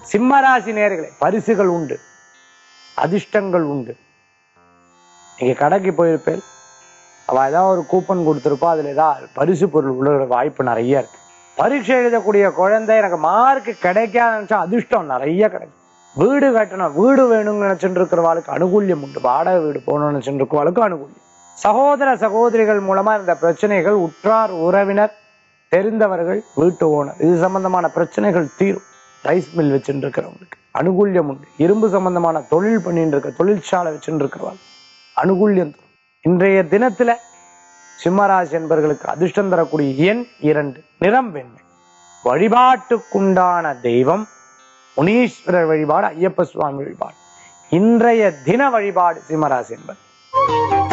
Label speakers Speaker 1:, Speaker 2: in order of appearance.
Speaker 1: சிம்மராசி நேர்களே பரிசுகள் உண்டு அதிர்ஷ்டங்கள் உண்டு நீங்க கடைக்கு போயிருப்பேன் அவ ஏதாவது ஒரு கூப்பன் கொடுத்துருப்பா அதுல ஏதாவது பரிசு பொருள் உள்ள வாய்ப்பு நிறைய இருக்கு பரீட்சை எழுதக்கூடிய குழந்தை எனக்கு மார்க் கிடைக்காத நினைச்சா அதிர்ஷ்டம் நிறைய கிடைக்கும் வீடு கட்டணும் வீடு வேணும்னு நினைச்சுட்டு இருக்கிறவாளுக்கு அனுகூல்யம் உண்டு வாடகை வீடு போகணும்னு நினைச்சுட்டு இருக்கிறவாளுக்கு அனுகூல்யம் சகோதர சகோதரிகள் மூலமா இந்த பிரச்சனைகள் உற்றார் உறவினர் தெரிந்தவர்கள் வீட்டு ஓனர் இது சம்பந்தமான பிரச்சனைகள் தீரும் ரைஸ் மில் வச்சுட்டு இருக்கிறவங்களுக்கு அனுகூல்யம் உண்டு இரும்பு சம்பந்தமான தொழில் பண்ணிட்டு இருக்க தொழிற்சாலை வச்சுட்டு இருக்கிறவாள் அனுகூல்யம் தரும் இன்றைய தினத்துல சிம்மராசி என்பவர்களுக்கு அதிர்ஷ்டம் தரக்கூடிய எண் இரண்டு நிறம் வெண்மை வழிபாட்டுக்குண்டான தெய்வம் முனீஸ்வரர் வழிபாடு ஐயப்ப சுவாமி வழிபாடு இன்றைய தின வழிபாடு சிம்மராசி என்பது